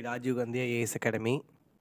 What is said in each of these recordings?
Rajiv Gandhi IAS Academy.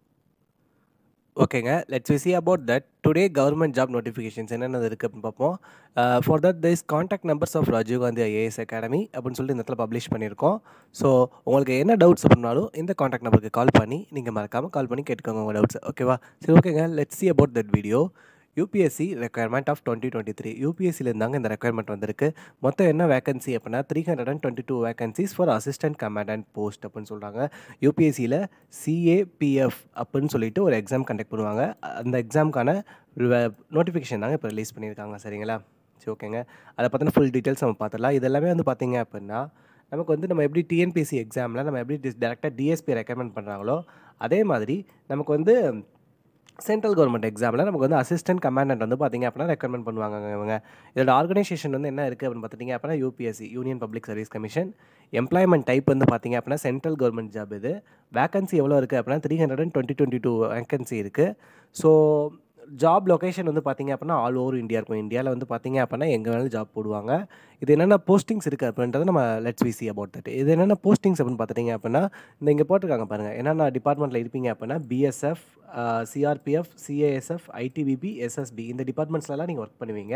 ஓகேங்க let's we see about that today government job notifications என்னென்ன இருக்குது அப்படின்னு பார்ப்போம் for that this contact numbers of Rajiv Gandhi IAS academy அப்படின்னு சொல்லிட்டு இந்த இடத்துல பப்ளிஷ் பண்ணியிருக்கோம் ஸோ உங்களுக்கு என்ன டவுட்ஸ் அப்படின்னாலும் இந்த காண்டாக்ட் நம்பருக்கு கால் பண்ணி நீங்கள் மறக்காமல் கால் பண்ணி கேட்டுக்கோங்க உங்கள் டவுட்ஸ் ஓகேவா சரி ஓகேங்க let's see about that video UPSC requirement of twenty twenty three யூபிஎஸ்சியில் இருந்தாங்க இந்த ரெக்குயர்மெண்ட் வந்திருக்கு மொத்தம் என்ன வேகன்சி அப்படின்னா three hundred and twenty two vacancies for assistant commandant post அப்படின்னு சொல்கிறாங்க யூபிஎஸ்சியில் சிஏபிஎஃப் அப்படின்னு சொல்லிட்டு ஒரு எக்ஸாம் கண்டக்ட் பண்ணுவாங்க அந்த எக்ஸாமுக்கான நோட்டிஃபிகேஷன் தாங்க இப்போ ரிலீஸ் பண்ணியிருக்காங்க சரிங்களா சரி ஓகேங்க அதை பற்றின ஃபுல் டீட்டெயில்ஸ் நம்ம பார்த்துடலாம் இது எல்லாமே வந்து பார்த்தீங்க அப்படின்னா நமக்கு வந்து நம்ம எப்படி டிஎன்பிஎஸ்சி எக்ஸாமில் நம்ம எப்படி டேரெக்டாக டிஎஸ்பி ரெக்கமெண்ட் பண்ணுறாங்களோ அதே மாதிரி நமக்கு வந்து சென்ட்ரல் கவர்மெண்ட் எக்ஸாமில் நமக்கு வந்து அசிஸ்டன்ட் கமாண்டன்ட் வந்து பார்த்திங்க அப்படின்னா ரெக்கமெண்ட் பண்ணுவாங்க இவங்க இதோட ஆர்கனைசேஷன் வந்து என்ன இருக்குது அப்படின்னு பார்த்துட்டிங்க அப்படின்னா UPSC union public service commission employment type வந்து பார்த்திங்க அப்படின்னா சென்ட்ரல் கவர்மெண்ட் ஜாப் இது வேகன்சி எவ்வளோ இருக்குது அப்படின்னா three hundred and twenty twenty two vacancy இருக்குது ஸோ ஜாப் லொக்கேஷன் வந்து பார்த்திங்க அப்படின்னா ஆல் ஓவர் இந்தியா இருக்கும் இந்தியாவில் வந்து பார்த்திங்க அப்படின்னா எங்கே வேணாலும் ஜாப் போடுவாங்க இது என்னென்ன போஸ்டிங்ஸ் இருக்குது அப்படின்றத நம்ம லெட்ஸ் விசி அபவுட் தட் இது என்னென்ன போஸ்டிங்ஸ் அப்படின்னு பார்த்துட்டிங்க அப்படின்னா இந்த இங்கே போட்டிருக்காங்க பாருங்கள் என்னென்ன டிபார்ட்மெண்ட்டில் இருப்பீங்க அப்படின்னா BSF CRPF CASF ITBP SSB இந்த டிபார்ட்மெண்ட்ஸ்லலாம் நீங்கள் ஒர்க் பண்ணுவீங்க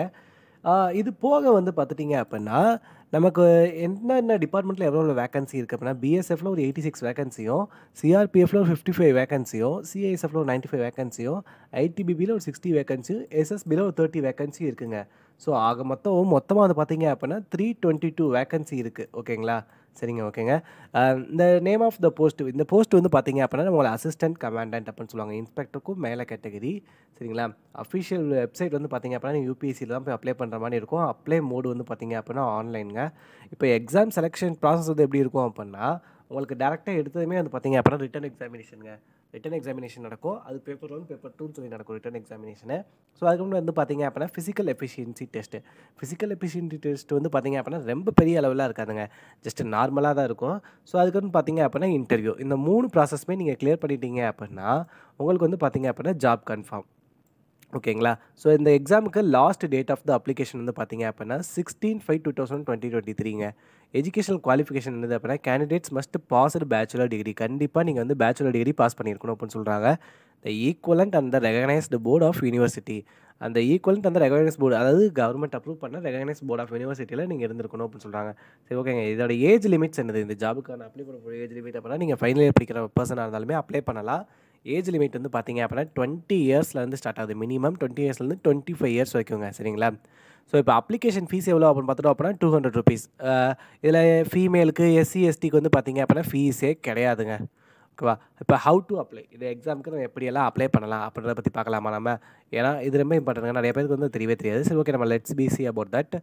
இது போக வந்து பார்த்துட்டிங்க அப்படின்னா நமக்கு என்னென்ன டிபார்ட்மெண்ட்டில் எவ்வளோ வேகன்சி இருக்குது அப்படின்னா பிஎஸ்எஃப்ல ஒரு எயிட்டி சிக்ஸ் வேகன்சியும் சிஆர்பிஎஃப்ல ஒரு ஃபிஃப்டி ஃபைவ் வேகன்சியும் சிஐஎஸ்எஃப்ல ஒரு நைன்ட்டி ஃபைவ் வேகன்சியும் ஐடிபிபியில் ஒரு சிக்ஸ்டி வேகன்சியும் எஸ்எஸ்பியில் ஒரு தேர்ட்டி வேகன்சி இருக்குங்க ஸோ ஆக மொத்தம் மொத்தமாக வந்து பார்த்தீங்க அப்படின்னா த்ரீ டுவெண்ட்டி டூ வேகன்சி இருக்குது ஓகேங்களா சரிங்க ஓகேங்க இந்த நேம் ஆஃப் த போஸ்ட் இந்த போஸ்ட் வந்து பார்த்தீங்க அப்படின்னா உங்களை அசிஸ்டன்ட் கமாண்டன்ட் அப்படின்னு சொல்லுவாங்க இன்ஸ்பெக்டருக்கும் மேலே கேட்டகரி சரிங்களா அஃபிஷியல் வெப்சைட் வந்து பார்த்தீங்க அப்படின்னா யூபிஎஸ்சியில் தான் போய் அப்ளை பண்ணுற மாதிரி இருக்கும் அப்ளை மோடு வந்து பார்த்தீங்க அப்படின்னா ஆன்லைனுங்க இப்போ எக்ஸாம் செலெக்ஷன் ப்ராசஸ் வந்து எப்படி இருக்கும் அப்படின்னா உங்களுக்கு டேரெக்டாக எடுத்ததுமே வந்து பார்த்தீங்க அப்படின்னா ரிட்டன் எக்ஸாமினேஷனுங்க ரிட்டன் எக்ஸாமினேஷன் நடக்கும் அது பேப்பர் ஒன் பேப்பர் டூன்னு சொல்லி நடக்கும் ரிட்டன் எக்ஸாமினேஷனு ஸோ அதுக்கு வந்து பார்த்தீங்க அப்படின்னா physical efficiency test physical efficiency test வந்து பார்த்தீங்க அப்படின்னா ரொம்ப பெரிய அளவில் இருக்காதுங்க ஜஸ்ட் நார்மலாக தான் இருக்கும் ஸோ அதுக்கு வந்து பார்த்தீங்க அப்படின்னா இன்டர்வியூ இந்த மூணு ப்ராசஸ்மே நீங்கள் கிளியர் பண்ணிட்டீங்க அப்படின்னா உங்களுக்கு வந்து பார்த்தீங்க அப்படின்னா ஜாப் கன்ஃபார்ம் ஓகேங்களா ஸோ இந்த எக்ஸாமுக்கு last date of the application வந்து பார்த்தீங்க அப்படின்னா sixteen five two thousand twenty twenty த்ரீங்க எஜுகேஷனல் குவாலிஃபிகேஷன் என்னது அப்படின்னா candidates must passed bachelor degree கண்டிப்பாக நீங்கள் வந்து பேச்சுலர் டிகிரி பாஸ் பண்ணியிருக்கணும் அப்படின்னு சொல்கிறாங்க த ஈக்குவலண்ட் அந்த ரெகனைஸ்டு போர்ட் ஆஃப் யூனிவர்சிட்டி அந்த ஈக்குவலண்ட் அந்த ரெகனைஸ் போர்டு அதாவது கவர்மெண்ட் அப்ரூவ் பண்ண ரெகனைஸ் போர்ட் ஆஃப் யூனிவர்சிட்டியில் நீங்கள் இருந்திருக்கணும் அப்படின்னு சொல்கிறாங்க சரி ஓகேங்க இதோட ஏஜ் லிமிட்ஸ் என்னது இந்த ஜாபுக்கான அப்ளை பண்ண ஏஜ் லிமிட் அப்படின்னா நீங்கள் ஃபைனல் இயர் படிக்கிற பர்சனாக இருந்தாலுமே அப்ளை பண்ணலாம் ஏஜ் லிமிட் வந்து பார்த்தீங்க அப்படின்னா டுவெண்ட்டி இயர்ஸ்லேருந்து ஸ்டார்ட் ஆகுது மினிமம் டுவெண்ட்டி இயர்ஸ்லேருந்து டுவெண்ட்டி ஃபைவ் இயர்ஸ் வரைக்குங்க சரிங்களா ஸோ இப்போ அப்ளிகேஷன் ஃபீஸ் எவ்வளோ அப்படின்னு பார்த்துட்டோம் அப்படின்னா டூ ஹண்ட்ரட் ருபீஸ் இதில் ஃபீமேலுக்கு எஸ்சி எஸ்டிக்கு வந்து பார்த்தீங்க அப்படின்னா ஃபீஸே கிடையாதுங்க ஓகேவா இப்போ ஹவு டு அப்ளை இது எக்ஸாமுக்கு நம்ம எப்படியெல்லாம் அப்ளை பண்ணலாம் அப்படின்றத பற்றி பார்க்கலாமா நம்ம ஏன்னா இது ரொம்ப இம்பார்ட்டன்ங்க நிறைய பேருக்கு வந்து தெரியவே தெரியாது சரி ஓகே நம்ம let's see about that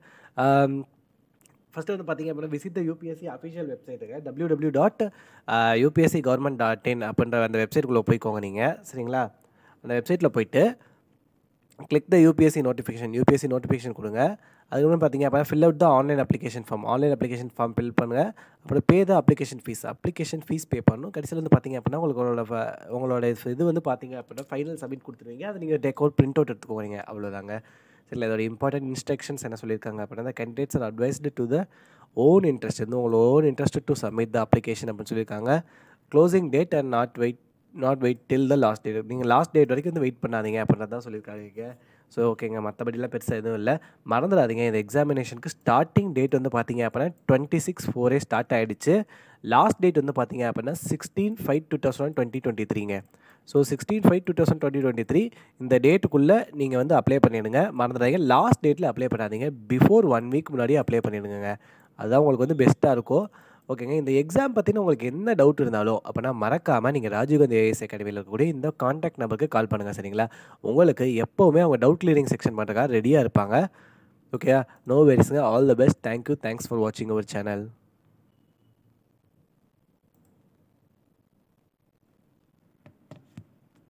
first வந்து பார்த்திங்க அப்படின்னா விசிட் த யூபிஎஸ்சி அஃபிஷியல் வெப்சைட்டுங்க W W dot UPSC government dot in அப்படின்ற அந்த வெப்சைட்டுக்குள்ளே போய்க்கோங்க நீங்கள் சரிங்களா அந்த வெப்சைட்டில் போயிட்டு click the UPSC notification UPSC notification கொடுங்க அதுக்கப்புறம் பார்த்தீங்க அப்படின்னா fill out the online application form online application form fill பண்ணுங்கள் அப்புறம் pay the application fee application fee pay பண்ணணும் கடைசியில் வந்து பார்த்தீங்க அப்படின்னா உங்களோட உங்களோட இது வந்து பார்த்தீங்க அப்படின்னா ஃபைனல் சப்மிட் கொடுத்துருவீங்க அதை நீங்கள் டேக் அவுட் பிரிண்ட் அவுட் எடுத்துக்கோங்க அவ்வளோதாங்க சரி இதோட இம்பார்ட்டன்ட் இன்ஸ்ட்ரக்ஷன்ஸ் என்ன சொல்லியிருக்காங்க அப்படின்னா candidates are advised to the own interest வந்து உங்களோட own interest to submit the application அப்படின்னு சொல்லியிருக்காங்க closing date and not wait not wait till the last date நீங்கள் லாஸ்ட் டேட் வரைக்கும் வந்து வெயிட் பண்ணாதீங்க அப்படின்றத தான் சொல்லியிருக்காங்க ஸோ ஓகேங்க மற்றபடிலாம் பெருசாக எதுவும் இல்லை மறந்துடாதீங்க இந்த எக்ஸாமினேஷனுக்கு ஸ்டார்டிங் டேட் வந்து பார்த்தீங்க அப்படின்னா டுவெண்ட்டி சிக்ஸ் ஃபோரே ஸ்டார்ட் ஆகிடுச்சு லாஸ்ட் டேட் வந்து பார்த்தீங்க அப்படின்னா sixteen five two thousand twenty twenty த்ரீங்க so sixteen five two thousand twenty twenty three இந்த டேட்டுக்குள்ளே நீங்கள் வந்து அப்ளை பண்ணிவிடுங்க மறந்துடாதீங்க லாஸ்ட் டேட்டில் அப்ளை பண்ணாதீங்க பிஃபோர் ஒன் வீக் முன்னாடியே அப்ளை பண்ணிவிடுங்க அதுதான் உங்களுக்கு வந்து பெஸ்ட்டாக இருக்கும் ஓகேங்க இந்த எக்ஸாம் பற்றின உங்களுக்கு என்ன டவுட் இருந்தாலும் அப்படின்னா மறக்காமல் நீங்கள் ராஜீவ்காந்தி ஏஎஸ் அகாடமியில் இருக்கக்கூடிய இந்த காண்டாக்ட் நம்பருக்கு கால் பண்ணுங்கள் சரிங்களா உங்களுக்கு எப்போவுமே அவங்க டவுட் கிளியரிங் செக்ஷன் பண்ணுறதுக்காக ரெடியாக இருப்பாங்க ஓகே நோ வெரிஸுங்க all the best thank you thanks for வாட்சிங் அவர் சேனல்